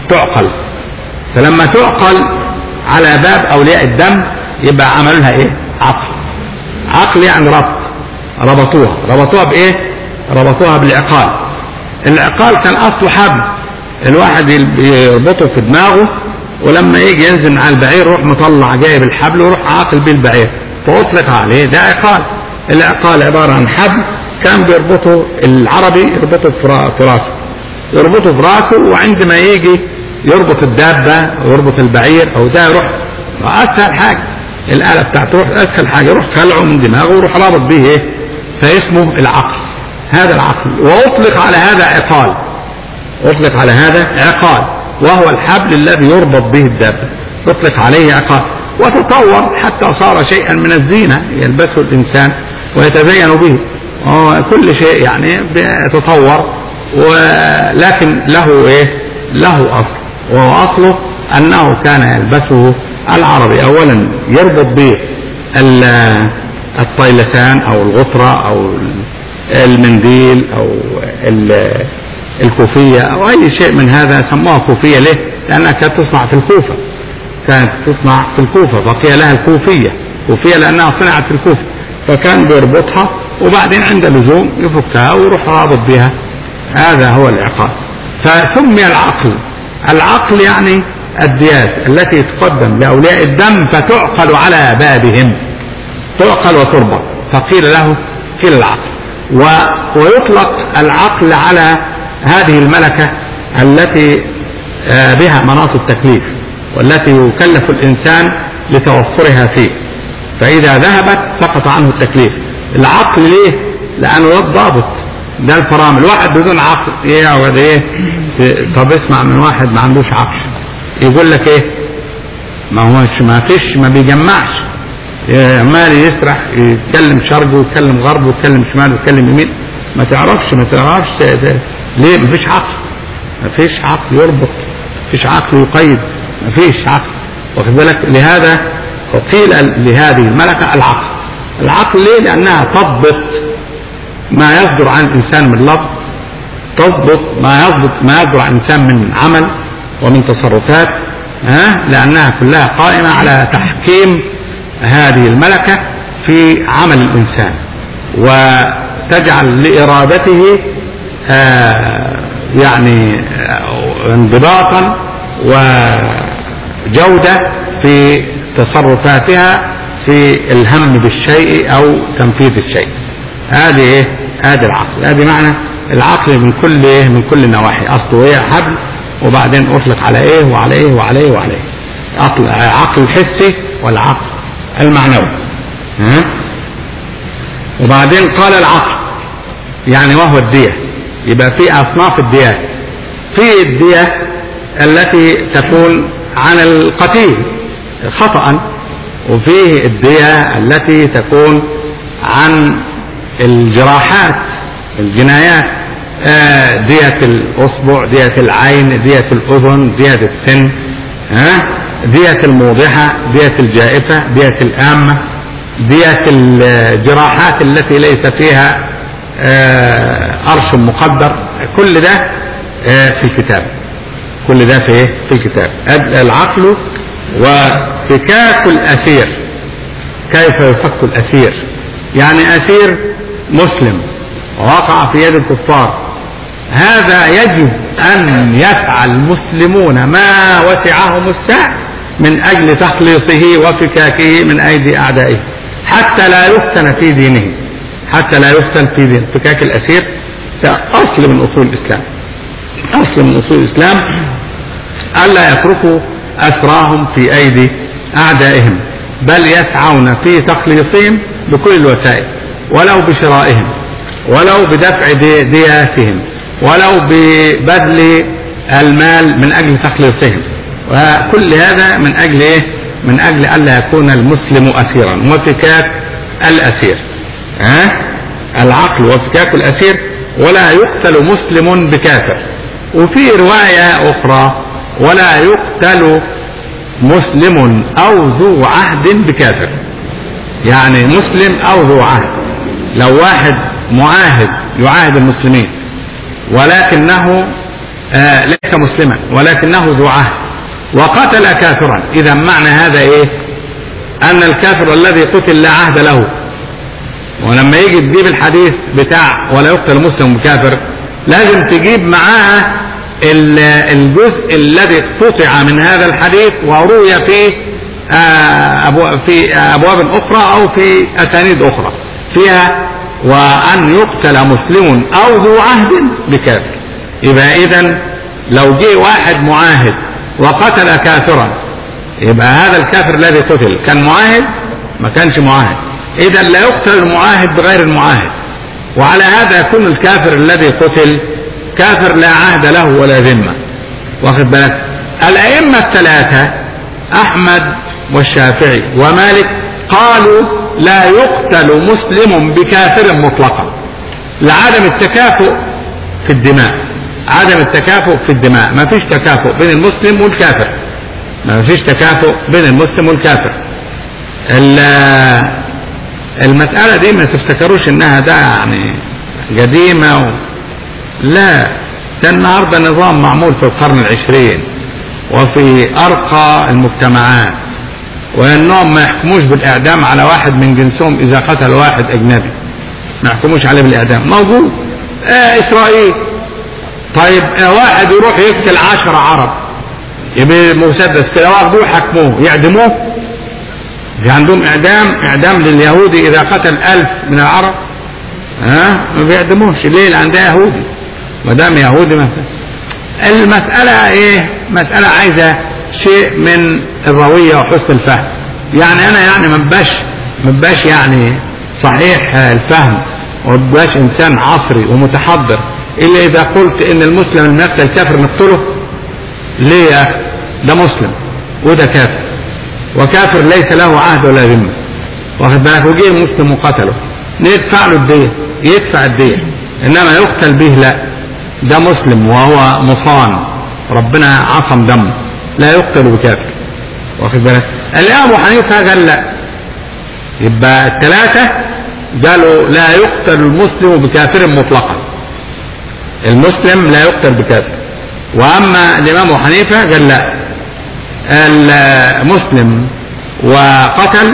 تعقل فلما تعقل على باب أولياء الدم يبقى عملوا لها إيه عقل عقل يعني ربط ربطوها ربطوها بإيه ربطوها بالعقال العقال كان أصله حبل الواحد يربطه في دماغه ولما يجي ينزل على البعير يروح مطلع جايب الحبل ويروح عاقل بيه البعير فأطلق عليه ده عقال العقال عبارة عن حبل كان بيربطه العربي يربطه في راسه يربطه في راسه وعندما يجي يربط الدابة ويربط البعير أو ده يروح أسهل حاجة الآلة بتاعته يروح أسهل حاجة يروح خلعه من دماغه ويروح رابط به إيه فاسمه العقل هذا العقل وأطلق على هذا عقال أطلق على هذا عقال وهو الحبل الذي يربط به الدابة أطلق عليه عقال وتطور حتى صار شيئا من الزينة يلبسه الإنسان ويتزين به كل شيء يعني تطور ولكن له ايه له اصل وهو اصله انه كان يلبسه العربي اولا يربط به الطيلسان او الغطرة او المنديل او الكوفية او اي شيء من هذا سموها كوفية ليه لانها كانت تصنع في الكوفة كانت تصنع في الكوفة بقي لها الكوفية كوفية لانها صنعت في الكوفة فكان بيربطها وبعدين عند لزوم يفكها ويروح رابط بها هذا هو العقال فسمي العقل العقل يعني الديات التي تقدم لأولياء الدم فتعقل على بابهم تعقل وتربط فقيل له قيل العقل و... ويطلق العقل على هذه الملكة التي بها مناط التكليف والتي يكلف الإنسان لتوفرها فيه فإذا ذهبت سقط عنه التكليف العقل ليه لأنه ده الضابط ده الفرامل واحد بدون عقل يقعد ايه طب اسمع من واحد ما عندوش عقل يقول لك ايه ما هوش ما فيش ما بيجمعش عمال يسرح يتكلم شرق ويتكلم غرب ويتكلم شمال ويتكلم يمين ما تعرفش ما تعرفش ليه ما فيش عقل ما فيش عقل يربط ما فيش عقل يقيد ما فيش عقل واخد بالك لهذا وقيل لهذه الملكة العقل العقل ليه لأنها تضبط ما يصدر عن الإنسان من لفظ تضبط ما يضبط ما يصدر عن الإنسان من عمل ومن تصرفات ها لأنها كلها قائمة على تحكيم هذه الملكة في عمل الإنسان وتجعل لإرادته يعني انضباطا وجودة في تصرفاتها في الهم بالشيء او تنفيذ الشيء هذه ايه هذا العقل هذه معنى العقل من كل ايه من كل النواحي اصله ايه حبل وبعدين اطلق على ايه وعلى ايه وعلى ايه وعلى ايه عقل عقل الحسي والعقل المعنوي ها وبعدين قال العقل يعني وهو الدية يبقى في اصناف الديات في الدية التي تكون عن القتيل خطأ وفيه الدية التي تكون عن الجراحات الجنايات آه دية الأصبع دية العين دية الأذن دية السن ها دية الموضحة دية الجائفة دية الآمة دية الجراحات التي ليس فيها آه أرش مقدر كل ده آه في الكتاب كل ده في في الكتاب العقل وفكاك الأسير كيف يفك الأسير يعني أسير مسلم وقع في يد الكفار هذا يجب أن يفعل المسلمون ما وسعهم السعي من أجل تخليصه وفكاكه من أيدي أعدائه حتى لا يفتن في دينه حتى لا يفتن في دينه فكاك الأسير أصل من أصول الإسلام أصل من أصول الإسلام ألا يتركوا أسراهم في أيدي أعدائهم بل يسعون في تخليصهم بكل الوسائل ولو بشرائهم ولو بدفع دي دياتهم ولو ببذل المال من أجل تخليصهم وكل هذا من أجل إيه؟ من أجل ألا يكون المسلم أسيرا وفكاك الأسير ها؟ العقل وفكاك الأسير ولا يقتل مسلم بكافر وفي رواية أخرى ولا يقتل مسلم أو ذو عهد بكافر يعني مسلم أو ذو عهد لو واحد معاهد يعاهد المسلمين ولكنه آه ليس مسلما ولكنه ذو عهد وقتل كافرا اذا معنى هذا ايه ان الكافر الذي قتل لا عهد له ولما يجي تجيب الحديث بتاع ولا يقتل مسلم بكافر لازم تجيب معاها الجزء الذي قطع من هذا الحديث وروي في في ابواب اخرى او في اسانيد اخرى فيها وان يقتل مسلم او ذو عهد بكافر يبقى اذا لو جه واحد معاهد وقتل كافرا يبقى هذا الكافر الذي قتل كان معاهد ما كانش معاهد اذا لا يقتل المعاهد بغير المعاهد وعلى هذا يكون الكافر الذي قتل كافر لا عهد له ولا ذمة واخد بالك الأئمة الثلاثة أحمد والشافعي ومالك قالوا لا يقتل مسلم بكافر مطلقا لعدم التكافؤ في الدماء عدم التكافؤ في الدماء ما فيش تكافؤ بين المسلم والكافر ما فيش تكافؤ بين المسلم والكافر المسألة دي ما تفتكروش انها ده يعني قديمة و... لا ده النهاردة نظام معمول في القرن العشرين وفي أرقى المجتمعات وأنهم ما يحكموش بالإعدام على واحد من جنسهم إذا قتل واحد أجنبي ما يحكموش عليه بالإعدام موجود آه إسرائيل طيب آه واحد يروح يقتل عشرة عرب يبقى مسدس كده واخدوه يحكموه يعدموه في عندهم إعدام إعدام لليهودي إذا قتل ألف من العرب ها أه؟ ما بيعدموش ليه لأن ده يهودي ما دام يهودي ما المسألة ايه مسألة عايزة شيء من الروية وحسن الفهم يعني انا يعني ما بقاش ما بقاش يعني صحيح الفهم وما بقاش انسان عصري ومتحضر الا اذا قلت ان المسلم اللي يقتل الكافر نقتله ليه يا اخي ده مسلم وده كافر وكافر ليس له عهد ولا ذمه واخد بالك وجه مسلم وقتله ندفع له الدية يدفع الدية انما يقتل به لا ده مسلم وهو مصان ربنا عصم دمه لا يقتل بكافر واخد بالك الامام ابو حنيفه قال لا يبقى الثلاثه قالوا لا يقتل المسلم بكافر مطلقا المسلم لا يقتل بكافر واما الامام ابو حنيفه قال لا المسلم وقتل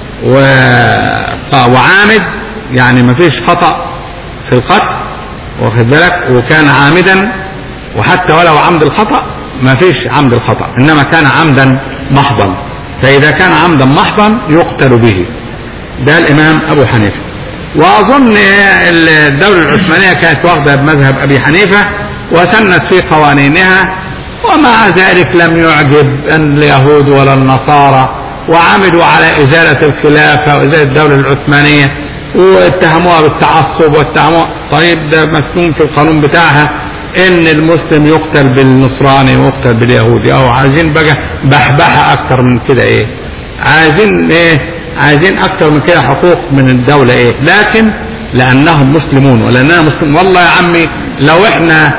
وعامد يعني ما فيش خطأ في القتل واخد بالك وكان عامدا وحتى ولو عمد الخطأ ما فيش عمد الخطأ إنما كان عمدا محضا فإذا كان عمدا محضا يقتل به ده الإمام أبو حنيفة وأظن الدولة العثمانية كانت واخدة بمذهب أبي حنيفة وسنت في قوانينها ومع ذلك لم يعجب اليهود ولا النصارى وعملوا على إزالة الخلافة وإزالة الدولة العثمانية واتهموها بالتعصب واتهموها طيب ده مسنون في القانون بتاعها ان المسلم يقتل بالنصراني ويقتل باليهودي او عايزين بقى بحبحة اكتر من كده ايه عايزين ايه عايزين اكتر من كده حقوق من الدولة ايه لكن لانهم مسلمون ولاننا مسلمون والله يا عمي لو احنا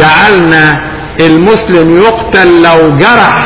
جعلنا المسلم يقتل لو جرح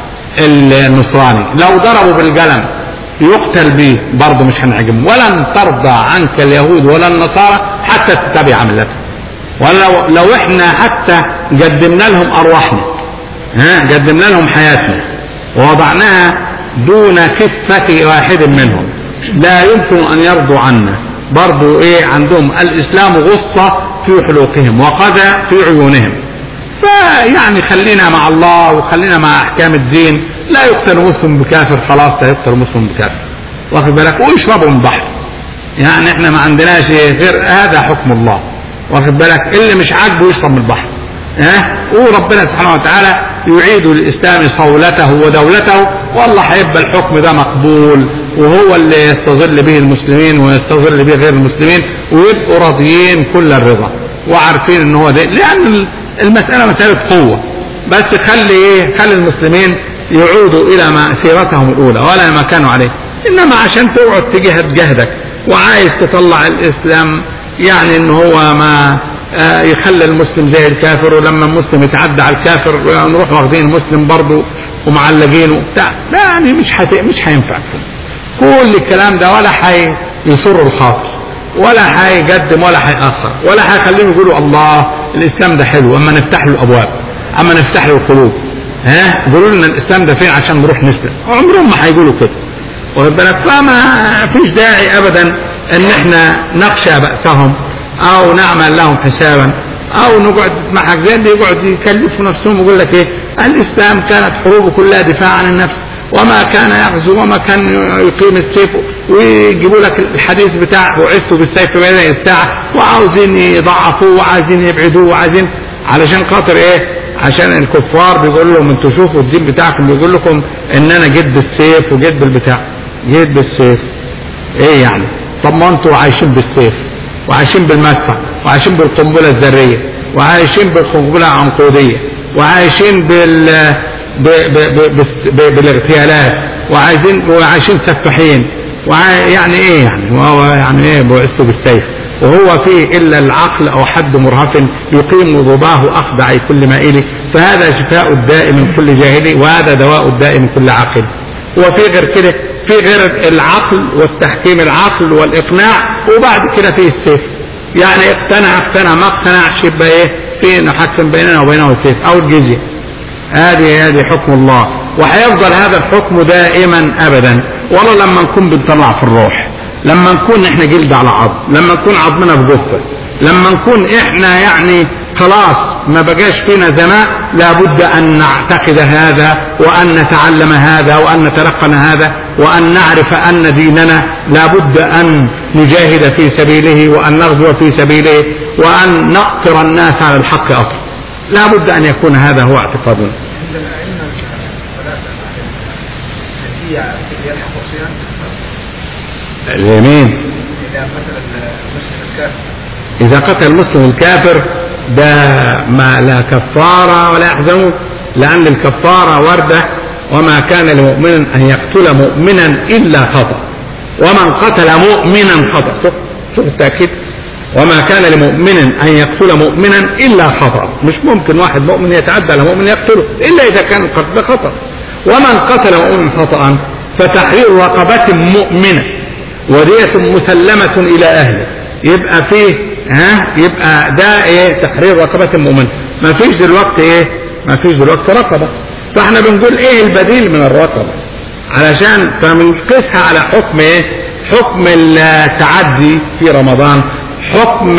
النصراني لو ضربوا بالقلم يقتل به برضه مش هنعجبهم ولن ترضى عنك اليهود ولا النصارى حتى تتبع ملتهم ولو لو احنا حتى قدمنا لهم ارواحنا ها قدمنا لهم حياتنا ووضعناها دون كفة واحد منهم لا يمكن ان يرضوا عنا برضو ايه عندهم الاسلام غصة في حلوقهم وقذى في عيونهم فيعني خلينا مع الله وخلينا مع احكام الدين لا يقتل مسلم بكافر خلاص لا يقتل مسلم بكافر واخد بالك ويشربوا من البحر يعني احنا ما عندناش غير هذا حكم الله واخد بالك اللي مش عاجبه يشرب من البحر ها وربنا سبحانه وتعالى يعيد للاسلام صولته ودولته والله هيبقى الحكم ده مقبول وهو اللي يستظل به المسلمين ويستظل به غير المسلمين ويبقوا راضيين كل الرضا وعارفين ان هو ده لان المساله مساله قوه بس خلي ايه خلي المسلمين يعودوا الى ما سيرتهم الاولى ولا ما كانوا عليه انما عشان تقعد تجهد جهدك وعايز تطلع الاسلام يعني ان هو ما آه يخلي المسلم زي الكافر ولما المسلم يتعدى على الكافر نروح واخدين المسلم برضه ومعلقينه بتاع لا يعني مش حت... مش هينفع كل الكلام ده ولا هيسر الخاطر ولا هيقدم ولا هيأخر ولا هيخليهم يقولوا الله الاسلام ده حلو اما نفتح له الابواب اما نفتح له القلوب ها يقولوا لنا الاسلام ده فين عشان نروح نسلم عمرهم ما هيقولوا كده واخد بالك فما فيش داعي ابدا ان احنا نخشى باسهم او نعمل لهم حسابا او نقعد معك زي اللي يقعد يكلفوا نفسهم ويقول لك ايه الاسلام كانت حروبه كلها دفاع عن النفس وما كان يغزو وما كان يقيم السيف ويجيبوا لك الحديث بتاع بعثت بالسيف بين الساعه وعاوزين يضعفوه وعايزين يبعدوه وعايزين علشان خاطر ايه عشان الكفار بيقول لهم انتوا شوفوا الدين بتاعكم بيقول لكم ان انا جيت بالسيف وجيت بالبتاع جيت بالسيف ايه يعني طب ما انتوا عايشين بالسيف وعايشين بالمدفع وعايشين بالقنبله الذريه وعايشين بالقنبله العنقوديه وعايشين بال ب... ب... ب... ب... بالاغتيالات وعايزين وعايشين سفاحين وع... يعني ايه يعني وهو يعني ايه بعثت بالسيف وهو فيه الا العقل او حد مرهف يقيم ضباه اخضع كل مائل فهذا شفاء الداء من كل جاهل وهذا دواء الداء من كل عاقل وفي غير كده في غير العقل والتحكيم العقل والاقناع وبعد كده فيه السيف يعني اقتنع اقتنع ما اقتنعش يبقى ايه في نحكم بيننا وبينه السيف او الجزيه هذه هذه حكم الله وهيفضل هذا الحكم دائما ابدا والله لما نكون بنطلع في الروح لما نكون احنا جلد على عظم لما نكون عظمنا في جثه لما نكون احنا يعني خلاص ما بقاش فينا دماء لابد ان نعتقد هذا وان نتعلم هذا وان نتلقن هذا وان نعرف ان ديننا لابد ان نجاهد في سبيله وان نغزو في سبيله وان نأطر الناس على الحق اطر لابد ان يكون هذا هو اعتقادنا اليمين إذا قتل المسلم الكافر ده ما لا كفارة ولا يحزنون لأن الكفارة وردة وما كان لمؤمن أن يقتل مؤمنا إلا خطأ ومن قتل مؤمنا خطأ شوف شوف التأكيد وما كان لمؤمن أن يقتل مؤمنا إلا خطأ مش ممكن واحد مؤمن يتعدى على مؤمن يقتله إلا إذا كان القتل خطأ ومن قتل مؤمنا خطأ فتحرير رقبة مؤمنة ودية مسلمة إلى أهله يبقى فيه ها يبقى ده ايه تحرير رقبة مؤمن ما فيش دلوقتي ايه ما فيش دلوقتي رقبة فاحنا بنقول ايه البديل من الرقبة علشان فبنقيسها على حكم ايه حكم التعدي في رمضان حكم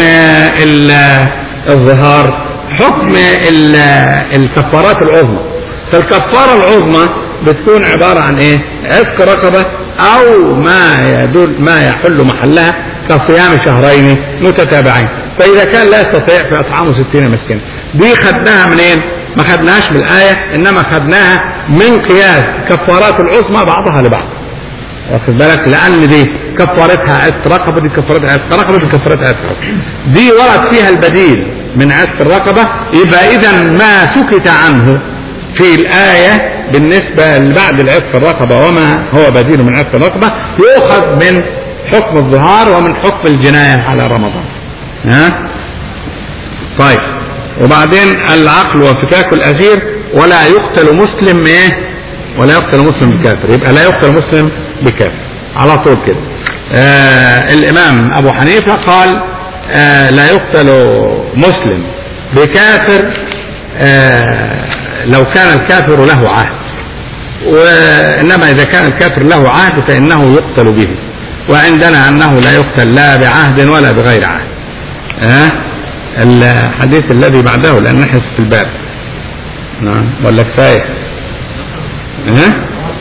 الظهار حكم الكفارات العظمى فالكفارة العظمى بتكون عبارة عن ايه عتق رقبة او ما يدل ما يحل محلها كصيام شهرين متتابعين فاذا كان لا يستطيع فاطعام ستين مسكين دي خدناها منين ما خدناهاش من الآية إنما خدناها من قياس كفارات العظمى بعضها لبعض واخد بالك لأن دي كفارتها عتق رقبة دي كفارتها عتق رقبة دي كفارتها عتق رقبة دي ورد فيها البديل من عتق الرقبة يبقى إذا ما سكت عنه في الآية بالنسبة لبعد العتق الرقبة وما هو بديل من عتق الرقبة يؤخذ من حكم الظهار ومن حكم الجناية على رمضان ها طيب وبعدين العقل وفكاك الأسير ولا يقتل مسلم ايه ولا يقتل مسلم بكافر يبقى لا يقتل مسلم بكافر على طول كده آه الإمام أبو حنيفة قال آه لا يقتل مسلم بكافر آه لو كان الكافر له عهد وإنما إذا كان الكافر له عهد فإنه يقتل به وعندنا أنه لا يقتل لا بعهد ولا بغير عهد ها الحديث الذي بعده لأن نحس في الباب نعم ولا كفاية ها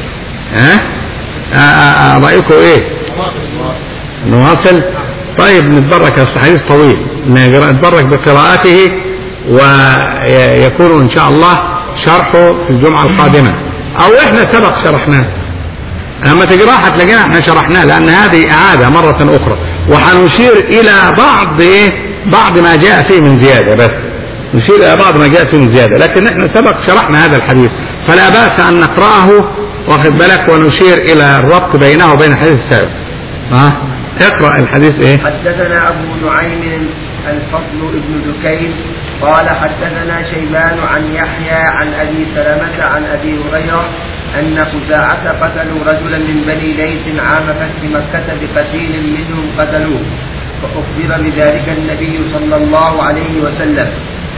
ها رأيكم ايه نواصل طيب نتبرك يا حديث طويل نتبرك بقراءته ويكون ان شاء الله شرحه في الجمعة القادمة او احنا سبق شرحناه لما تقراه هتلاقينا احنا شرحناه لان هذه اعادة مرة اخرى وحنشير الى بعض ايه بعض ما جاء فيه من زيادة بس نشير الى بعض ما جاء فيه من زيادة لكن احنا سبق شرحنا هذا الحديث فلا بأس ان نقرأه واخد بالك ونشير الى الربط بينه وبين الحديث السابق ها اقرأ الحديث ايه حدثنا ابو نعيم الفضل ابن دكين قال حدثنا شيبان عن يحيى عن ابي سلمة عن ابي هريرة ان خزاعة قتلوا رجلا من بني ليث عام فتح مكة بقتيل منهم قتلوه فأخبر بذلك النبي صلى الله عليه وسلم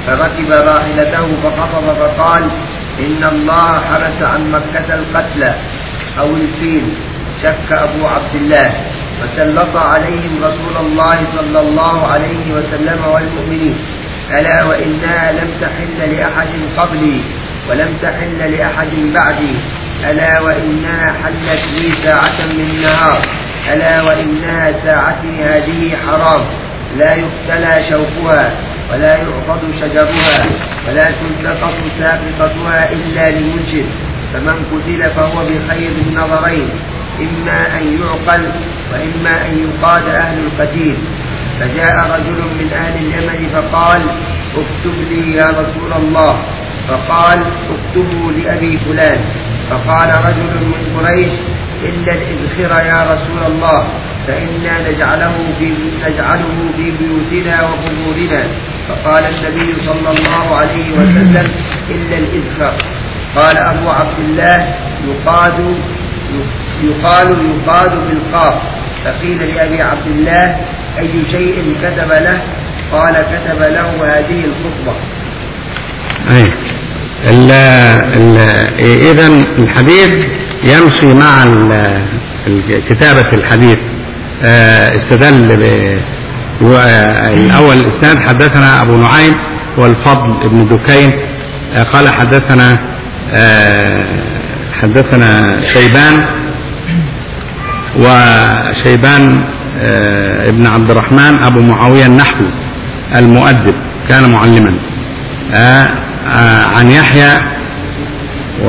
فركب راحلته فخطب فقال إن الله حبس عن مكة القتل أو الفيل شك أبو عبد الله فسلط عليهم رسول الله صلى الله عليه وسلم والمؤمنين ألا وإنها لم تحل لأحد قبلي ولم تحل لأحد بعدي ألا وإنها حلت لي ساعة من نهار ألا وإنها ساعتي هذه حرام لا يقتلى شوكها ولا يعقد شجرها ولا تلتقط ساقطتها إلا لمنشد فمن قتل فهو بخير النظرين إما أن يعقل وإما أن يقاد أهل القتيل فجاء رجل من أهل اليمن فقال اكتب لي يا رسول الله فقال اكتبوا لأبي فلان فقال رجل من قريش إلا الإذخر يا رسول الله فإنا نجعله في نجعله في بيوتنا وقبورنا فقال النبي صلى الله عليه وسلم إلا الإذخر قال أبو عبد الله يقاد يقال يقاد بالقاف فقيل لأبي عبد الله أي شيء كتب له قال كتب له هذه الخطبة أي ال ال إذا الحديث يمشي مع ال- ال- كتابة الحديث آه، استدل ب و- آه، الأول الإسناد حدثنا أبو نعيم والفضل بن دكين آه، قال حدثنا آه، حدثنا شيبان وشيبان آه، ابن عبد الرحمن أبو معاوية النحوي المؤدب كان معلما آه، آه، عن يحيى و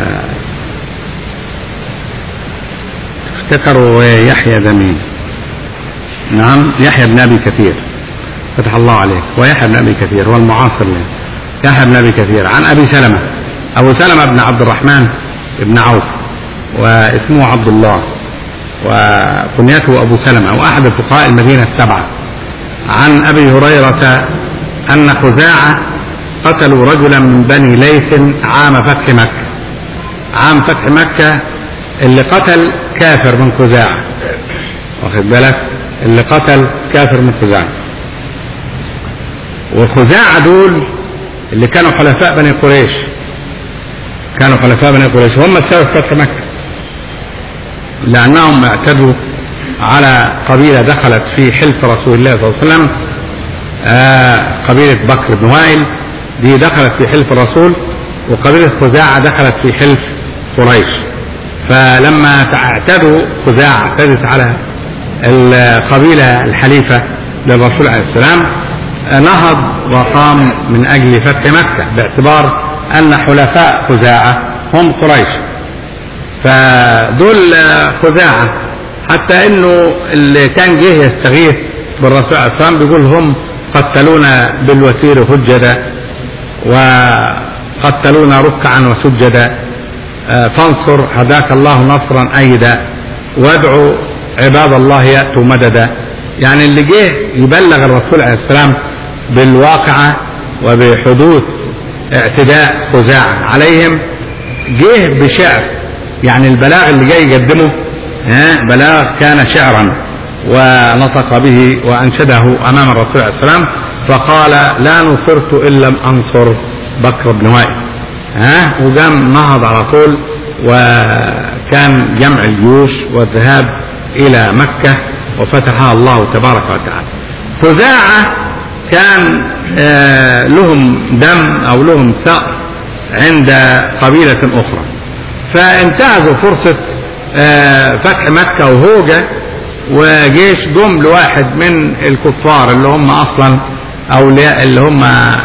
افتكروا يحيى ذا مين نعم يحيى بن ابي كثير فتح الله عليك ويحيى بن ابي كثير هو المعاصر له يحيى بن ابي كثير عن ابي سلمه ابو سلمه بن عبد الرحمن بن عوف واسمه عبد الله وكنيته ابو سلمه واحد فقهاء المدينه السبعه عن ابي هريره ان خزاعه قتلوا رجلا من بني ليث عام فتح مكه عام فتح مكه اللي قتل كافر من خزاعه واخد بالك اللي قتل كافر من خزاعه وخزاعه دول اللي كانوا حلفاء بني قريش كانوا حلفاء بني قريش هم السبب في فتح مكه لانهم اعتدوا على قبيله دخلت في حلف رسول الله صلى الله عليه وسلم آه قبيله بكر بن وائل دي دخلت في حلف الرسول وقبيله خزاعه دخلت في حلف قريش فلما اعتدوا خزاعه اعتدت على القبيله الحليفه للرسول عليه السلام نهض وقام من اجل فتح مكه باعتبار ان حلفاء خزاعه هم قريش فدول خزاعه حتى انه اللي كان جه يستغيث بالرسول عليه السلام بيقول هم قتلونا بالوتير هجدا وقتلونا ركعا وسجدا فانصر هداك الله نصرا ايدا وادعوا عباد الله ياتوا مددا يعني اللي جه يبلغ الرسول عليه السلام بالواقعه وبحدوث اعتداء خزاعه عليهم جه بشعر يعني البلاغ اللي جاي يقدمه ها بلاغ كان شعرا ونطق به وانشده امام الرسول عليه السلام فقال لا نصرت ان لم انصر بكر بن وائل ها وقام نهض على طول وكان جمع الجيوش والذهاب الى مكه وفتحها الله تبارك وتعالى خزاعه كان آه لهم دم او لهم ثأر عند قبيله اخرى فانتهزوا فرصه آه فتح مكه وهوجه وجيش جم لواحد من الكفار اللي هم اصلا اولياء اللي هم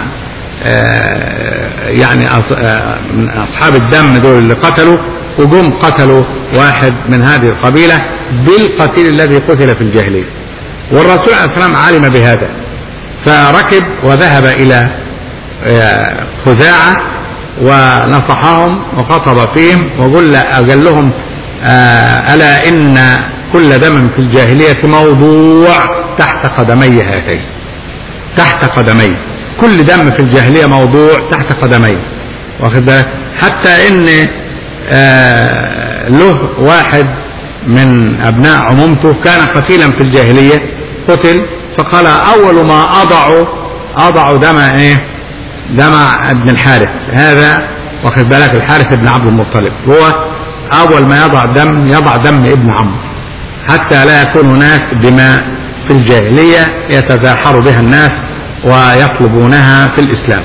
يعني من اصحاب الدم دول اللي قتلوا وجم قتلوا واحد من هذه القبيله بالقتيل الذي قتل في الجاهليه. والرسول عليه السلام علم بهذا فركب وذهب الى خزاعه ونصحهم وخطب فيهم وقال قال لهم الا ان كل دم في الجاهليه موضوع تحت قدمي هاتين. تحت قدمي كل دم في الجاهلية موضوع تحت قدميه واخد بالك حتى ان آه له واحد من ابناء عمومته كان قتيلا في الجاهلية قتل فقال اول ما اضع اضع دم ايه دمع ابن الحارث هذا واخد بالك الحارث بن عبد المطلب هو أول ما يضع دم يضع دم ابن عمرو حتى لا يكون هناك دماء في الجاهلية يتزاحر بها الناس ويطلبونها في الإسلام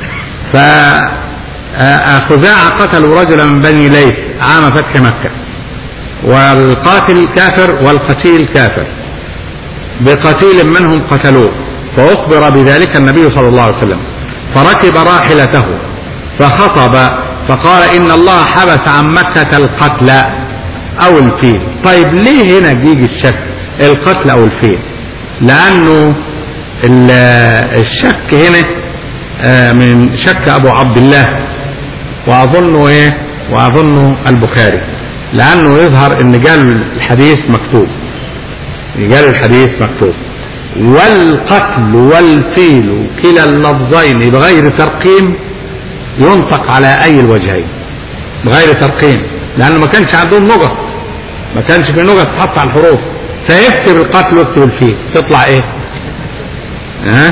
فخزاعة قتلوا رجلا من بني ليث عام فتح مكة والقاتل كافر والقتيل كافر بقتيل منهم قتلوه فأخبر بذلك النبي صلى الله عليه وسلم فركب راحلته فخطب فقال إن الله حبس عن مكة القتل أو الفيل طيب ليه هنا بيجي الشك القتل أو الفيل لأنه الشك هنا من شك أبو عبد الله وأظنه إيه وأظنه البخاري لأنه يظهر إن قال الحديث مكتوب قال الحديث مكتوب والقتل والفيل كلا اللفظين بغير ترقيم ينطق على أي الوجهين بغير ترقيم لأنه ما كانش عندهم نقط ما كانش في نقط تحط على الحروف فيكتب القتل ويكتب الفيل تطلع ايه؟ ها؟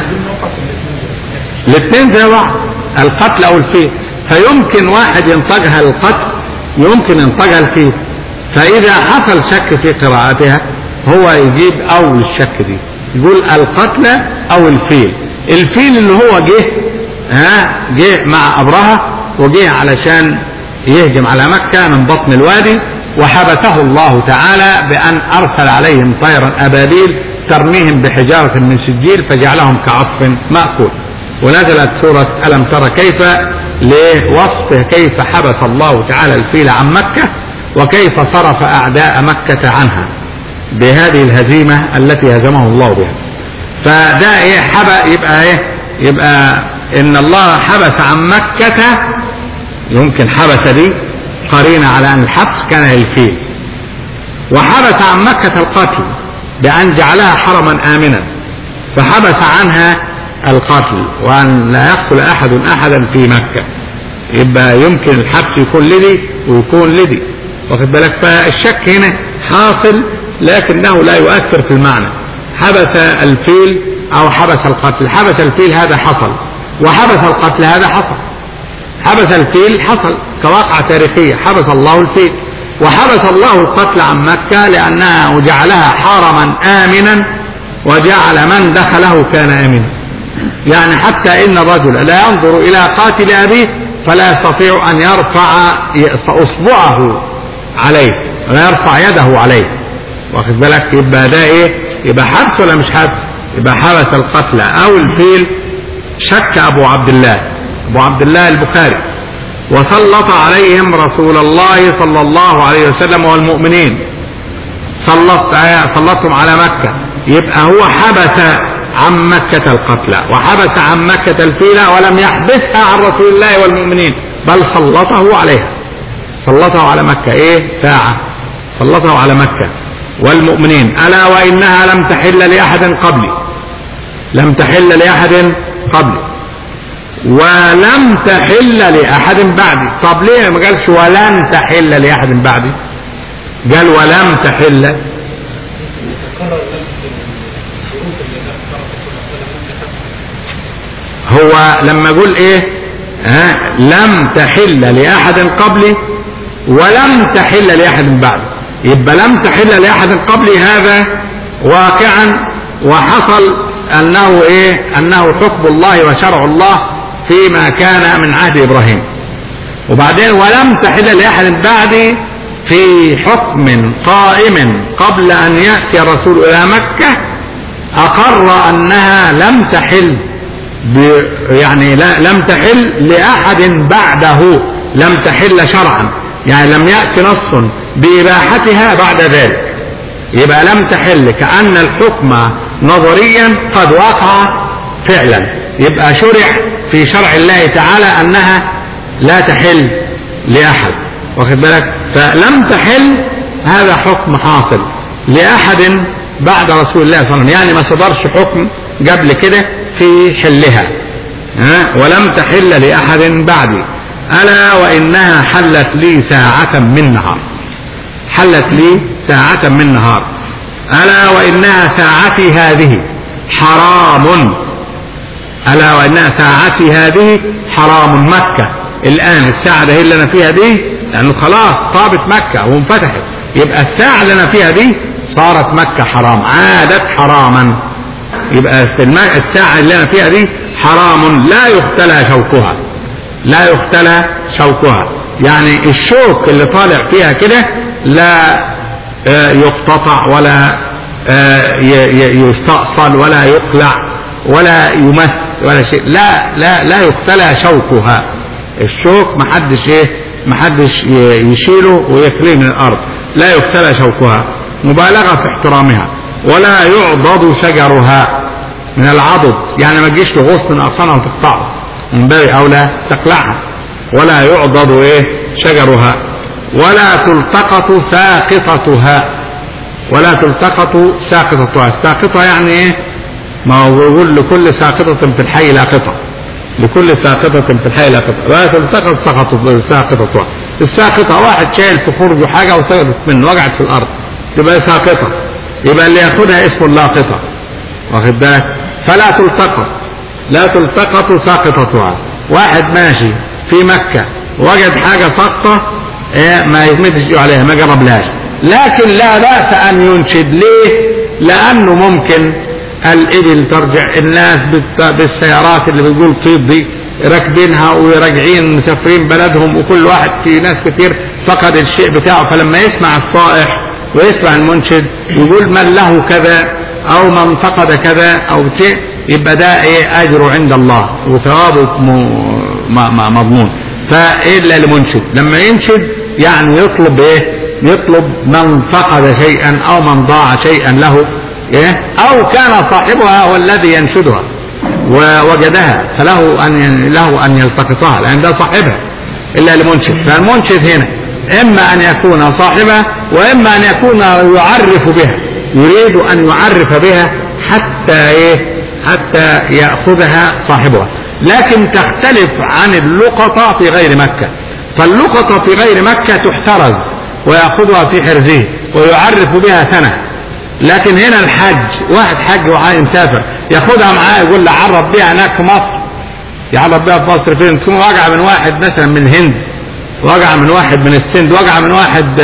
الاثنين زي بعض القتل او الفيل فيمكن واحد ينطقها القتل يمكن ينطقها الفيل فإذا حصل شك في قراءتها هو يجيب أول الشك دي يقول القتل أو الفيل الفيل اللي هو جه ها جه مع أبرهة وجه علشان يهجم على مكة من بطن الوادي وحبسه الله تعالى بأن أرسل عليهم طيرا أبابيل ترميهم بحجارة من سجيل فجعلهم كعصف مأكول ونزلت سورة ألم تر كيف لوصفه كيف حبس الله تعالى الفيل عن مكة وكيف صرف أعداء مكة عنها بهذه الهزيمة التي هزمه الله بها فده ايه حبا يبقى ايه يبقى ان الله حبس عن مكة يمكن حبس دي قرينة على ان الحبس كان للفيل وحبس عن مكة القتل بأن جعلها حرما آمنا فحبس عنها القتل وأن لا يقتل أحد أحدا في مكة يبقى يمكن الحبس يكون لدي ويكون لدي واخد بالك فالشك هنا حاصل لكنه لا يؤثر في المعنى حبس الفيل أو حبس القتل حبس الفيل هذا حصل وحبس القتل هذا حصل حبس الفيل حصل كواقعة تاريخية حبس الله الفيل وحبس الله القتل عن مكة لأنها جعلها حرما آمنا وجعل من دخله كان آمنا يعني حتى إن الرجل لا ينظر إلى قاتل أبيه فلا يستطيع أن يرفع أصبعه عليه ولا يرفع يده عليه واخد بالك يبقى ده إيه يبقى حبس ولا مش حبس يبقى حبس القتل أو الفيل شك أبو عبد الله أبو عبد الله البخاري وسلط عليهم رسول الله صلى الله عليه وسلم والمؤمنين سلط سلطهم على مكة يبقى هو حبس عن مكة القتلى وحبس عن مكة الفيل ولم يحبسها عن رسول الله والمؤمنين بل سلطه عليها سلطه على مكة ايه ساعة سلطه على مكة والمؤمنين ألا وإنها لم تحل لأحد قبلي لم تحل لأحد قبلي ولم تحل لأحد بعدي طب ليه ما قالش ولن تحل لأحد بعدي قال ولم تحل هو لما يقول ايه ها لم تحل لأحد قبلي ولم تحل لأحد بعدي يبقى لم تحل لأحد قبلي هذا واقعا وحصل أنه إيه أنه حكم الله وشرع الله فيما كان من عهد إبراهيم وبعدين ولم تحل لأحد بعدي في حكم قائم قبل أن يأتي الرسول إلى مكة أقر أنها لم تحل يعني لا لم تحل لأحد بعده لم تحل شرعا يعني لم يأتي نص بإباحتها بعد ذلك يبقى لم تحل كأن الحكم نظريا قد وقع فعلا يبقى شرع في شرع الله تعالى أنها لا تحل لأحد واخد بالك فلم تحل هذا حكم حاصل لأحد بعد رسول الله صلى الله عليه وسلم يعني ما صدرش حكم قبل كده في حلها ها ولم تحل لأحد بعدي ألا وإنها حلت لي ساعة من نهار حلت لي ساعة من نهار ألا وإنها ساعتي هذه حرام ألا وإنها ساعتي هذه حرام مكة الآن الساعة هي اللي أنا فيها دي لأنه خلاص طابت مكة وانفتحت يبقى الساعة اللي أنا فيها دي صارت مكة حرام عادت حراما يبقى الساعة اللي أنا فيها دي حرام لا يختلى شوكها لا يختلى شوكها يعني الشوك اللي طالع فيها كده لا يقتطع ولا يستأصل ولا يقلع ولا يمس ولا شيء لا لا لا يختلى شوكها الشوك محدش ايه محدش يشيله ويخليه من الارض لا يختلى شوكها مبالغة في احترامها ولا يعضد شجرها من العضد يعني ما تجيش لغصن من اغصانها وتقطعه من باب اولى تقلعها ولا يعضد ايه شجرها ولا تلتقط ساقطتها ولا تلتقط ساقطتها الساقطة يعني ايه ما هو بيقول لكل ساقطة في الحي لاقطة لكل ساقطة في الحي لاقطة لا تلتقط ساقطتها الساقطة واحد شايل في فرجه حاجة وسقطت منه وقعت في الأرض تبقى ساقطة يبقى اللي ياخدها اسمه اللاقطة واخد بالك فلا تلتقط لا تلتقط ساقطتها واحد ماشي في مكة وجد حاجة ساقطة إيه ما يتمدش عليها ما جربلهاش لكن لا بأس أن ينشد ليه لأنه ممكن الإبل ترجع الناس بالسيارات اللي بتقول طيب دي راكبينها وراجعين مسافرين بلدهم وكل واحد في ناس كتير فقد الشيء بتاعه فلما يسمع الصائح ويسمع المنشد يقول من له كذا او من فقد كذا او شيء يبقى ده ايه اجره عند الله وثوابه مضمون فالا لمنشد لما ينشد يعني يطلب ايه يطلب من فقد شيئا او من ضاع شيئا له إيه؟ او كان صاحبها هو الذي ينشدها ووجدها فله ان له ان يلتقطها لان ده صاحبها الا لمنشد فالمنشد هنا اما ان يكون صاحبها واما ان يكون يعرف بها يريد ان يعرف بها حتى ايه حتى ياخذها صاحبها لكن تختلف عن اللقطه في غير مكه فاللقطه في غير مكه تحترز وياخذها في حرزه ويعرف بها سنه لكن هنا الحج واحد حج وعايز مسافر ياخدها معاه يقول له عرب بيها هناك في مصر يعرب بيها في مصر فين تكون واجعه من واحد مثلا من الهند وجع من واحد من السند وجع من واحد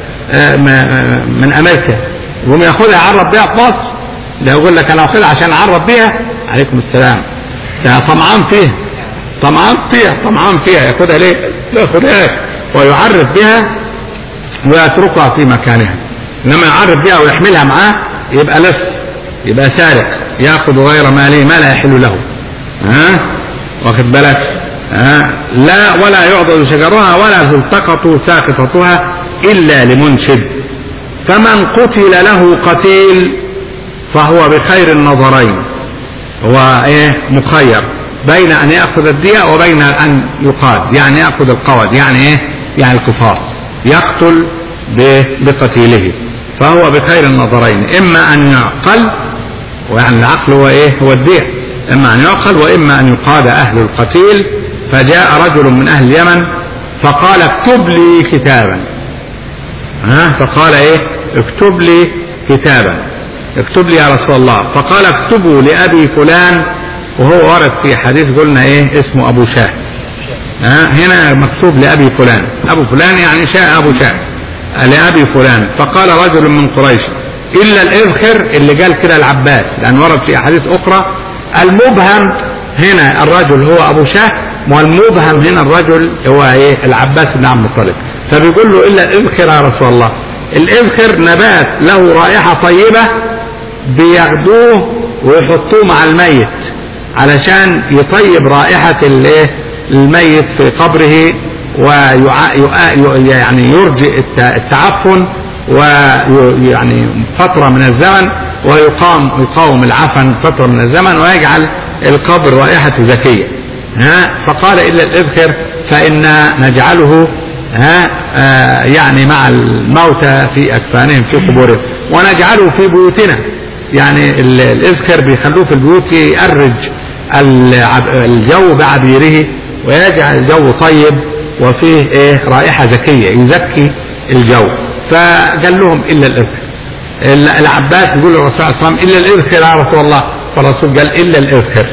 من امريكا يقوم ياخدها يعرب بيها في مصر ده يقول لك انا واخدها عشان اعرب بيها عليكم السلام ده طمعان فيها طمعان فيها طمعان فيها ياخدها ليه؟ ما ياخدهاش ويعرف بها ويتركها في مكانها انما يعرف بها ويحملها معاه يبقى لص يبقى سارق ياخذ غير ماله ما لا يحل له ها واخد بالك ها لا ولا يعضد شجرها ولا تلتقط ساقطتها الا لمنشد فمن قتل له قتيل فهو بخير النظرين هو ايه مخير بين ان ياخذ الدية وبين ان يقاد يعني ياخذ القود يعني ايه يعني القصاص يقتل بقتيله فهو بخير النظرين اما ان يعقل ويعني العقل هو ايه هو الدية اما ان يعقل واما ان يقاد اهل القتيل فجاء رجل من اهل اليمن فقال اكتب لي كتابا ها فقال ايه اكتب لي كتابا اكتب لي يا رسول الله فقال اكتبوا لابي فلان وهو ورد في حديث قلنا ايه اسمه ابو شاه ها هنا مكتوب لابي فلان ابو فلان يعني شاء ابو شاه لابي فلان فقال رجل من قريش الا الاذخر اللي قال كده العباس لان ورد في احاديث اخرى المبهم هنا الرجل هو ابو شاه والمبهم هنا الرجل هو ايه العباس بن عبد المطلب فبيقول له الا الاذخر يا رسول الله الاذخر نبات له رائحه طيبه بياخدوه ويحطوه مع الميت علشان يطيب رائحه الايه الميت في قبره ويعني يرجئ التعفن ويعني فترة من الزمن ويقام يقاوم العفن فترة من الزمن ويجعل القبر رائحته زكية ها فقال إلا الإذخر فإنا نجعله ها آه يعني مع الموتى في أكفانهم في قبورهم ونجعله في بيوتنا يعني الإذخر بيخلوه في البيوت يأرج الجو بعبيره ويجعل الجو طيب وفيه ايه رائحة زكية يزكي الجو فقال لهم الا الاذخر العباس يقول للرسول صلى الله عليه وسلم الا الاذخر يا رسول الله فالرسول قال الا الاذخر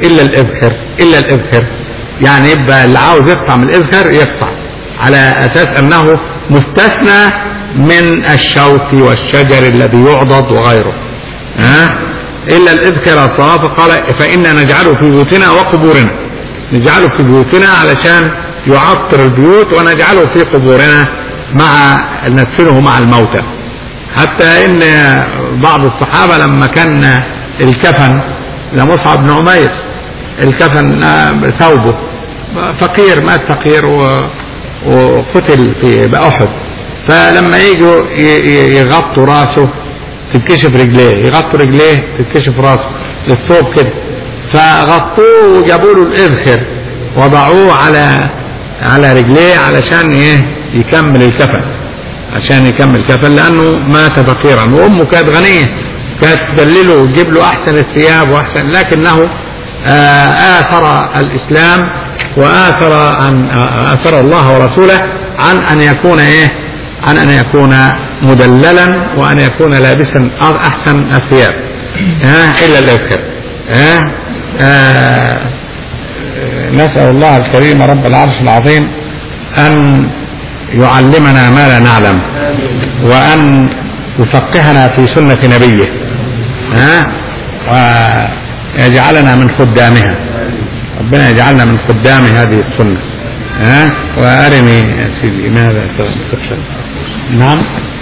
الا الاذخر الا الاذخر يعني يبقى اللي عاوز يقطع من الاذخر يقطع على اساس انه مستثنى من الشوك والشجر الذي يعضد وغيره ها الا الاذخر الصواب قال فانا نجعله في بيوتنا وقبورنا نجعله في بيوتنا علشان يعطر البيوت ونجعله في قبورنا مع ندفنه مع الموتى حتى ان بعض الصحابه لما كان الكفن لمصعب بن عمير الكفن ثوبه فقير مات فقير و- وقتل في بأحد فلما يجوا ي- ي- يغطوا راسه تتكشف رجليه يغطوا رجليه تتكشف راسه الثوب كده فغطوه وجابوا له الاذخر وضعوه على على رجليه علشان ايه يكمل الكفن عشان يكمل الكفن لانه مات فقيرا وامه كانت غنيه كانت تدلله وتجيب له احسن الثياب واحسن لكنه آه، اثر الاسلام واثر عن آه، اثر الله ورسوله عن ان يكون ايه عن ان يكون مدللا وان يكون لابسا احسن الثياب ها الا الاذكر ها آه، نسأل الله الكريم رب العرش العظيم أن يعلمنا ما لا نعلم وأن يفقهنا في سنة نبيه ها ويجعلنا من خدامها ربنا يجعلنا من خدام هذه السنة ها وأرني يا سيدي ماذا تخشى نعم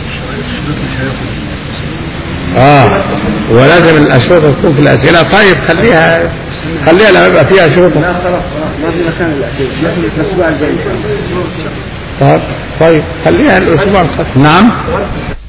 اه ولازم الأشرطة تكون في الأسئلة طيب خليها خليها لما يبقى فيها أشرطة لا خلاص خلاص ما في مكان الأسئلة لكن الأسبوع الجاي طيب طيب خليها الاسبوع القادم نعم